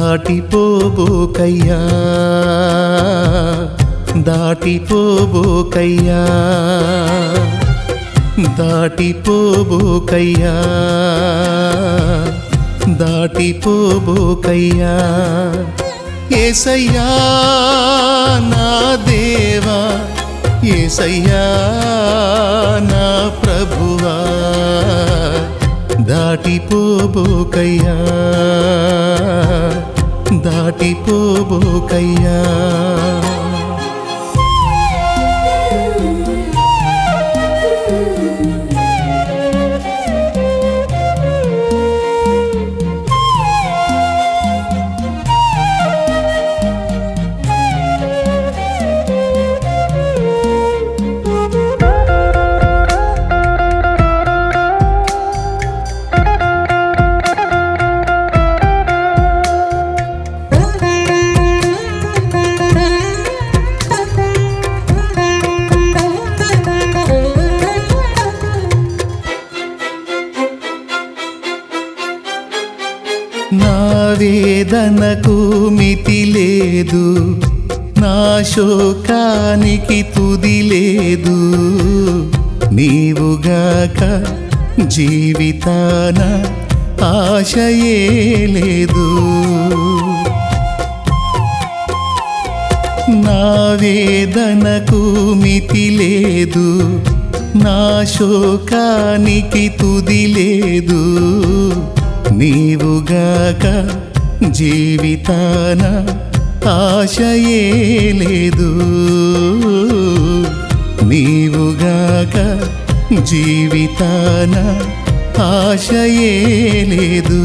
దాటిపోబోకయ్యా దాటిపోబోకయ్యా దాటిపోబోకయ్యా దాటిపోబోకయ్యా ఏసయ్యా నా దేవా ఏసయ్యా నా ప్రభువా దాటిపోబోకయ్యా దాటిపోబోకయ్యా నా వేదనకు మితి లేదు నా శోకానికి తుది లేదు నీవుగాక జీవితాన ఆశయే లేదు నా వేదనకు మితి లేదు నా శోకానికి తుది లేదు నీవుగాక జీవితాన ఆశయే లేదు నీవుగాక జీవితాన ఆశయే లేదు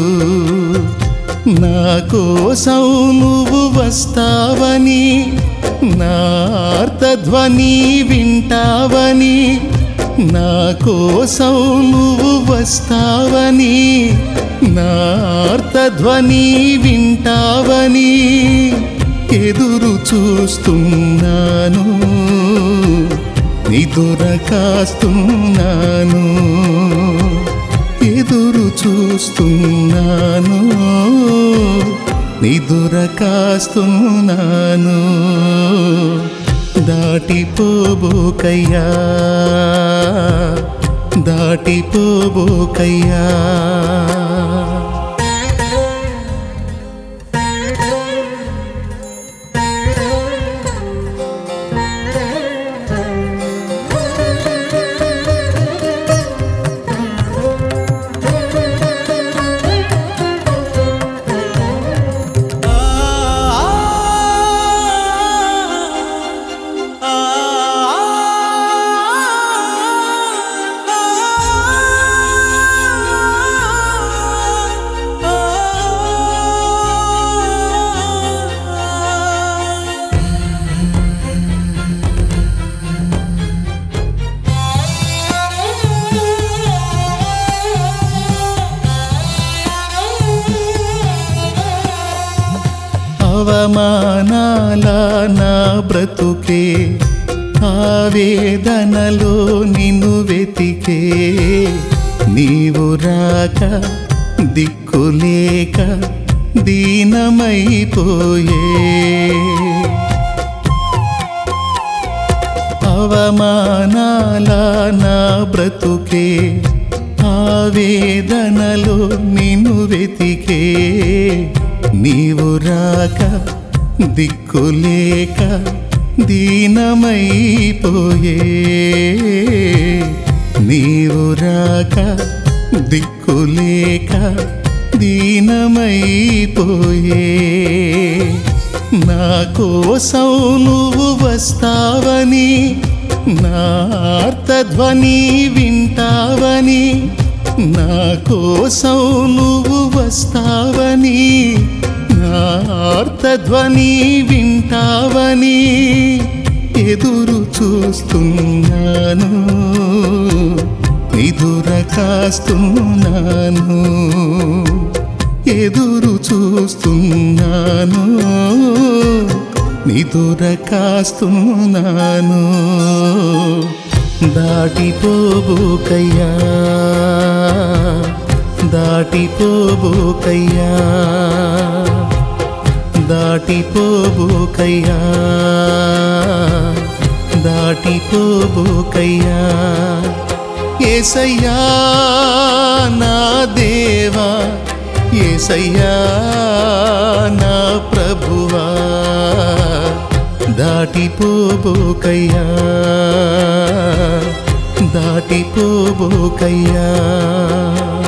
నా కోసం నువ్వు వస్తావని నా అర్థధ్వని వింటావని నా కోసం నువ్వు వస్తావని నా అర్థధ్వని వింటావని ఎదురు చూస్తున్నాను నిదుర కాస్తున్నాను ఎదురు చూస్తున్నాను నిదుర కాస్తున్నాను దాటిపోబోకయ్యా దాటిపోబోకయ్యా అవమానాల నా బ్రతుకే ఆవేదనలో నిన్ను వెతికే నీవు రాక దిక్కులేక దీనమైపోయే అవమానాల నా బ్రతుకే ఆవేదనలో నిన్ను వెతికే నీవు రాక దిక్కులేక దీనమైపోయే నీవు రాక దిక్కులేక దీనమైపోయే నా కోసం నువ్వు వస్తావని నా అర్థధ్వని వింటావని నా కోసం నువ్వు వస్తావని నా అర్థధ్వని వింటావని ఎదురు చూస్తున్నాను నిదుర కాస్తున్నాను ఎదురు చూస్తున్నాను నిదుర కాస్తున్నాను దాటిపోబోకయ్యా దాటిపోబోకయ్యా దాటిపోబోకయ్యా దాటిపోబోకయ్యా ఏసయ్యా నా దేవా ఏసయ్యా నా ప్రభువా దాటిపోబోకయ్యా దాటిపోబోకయ్యా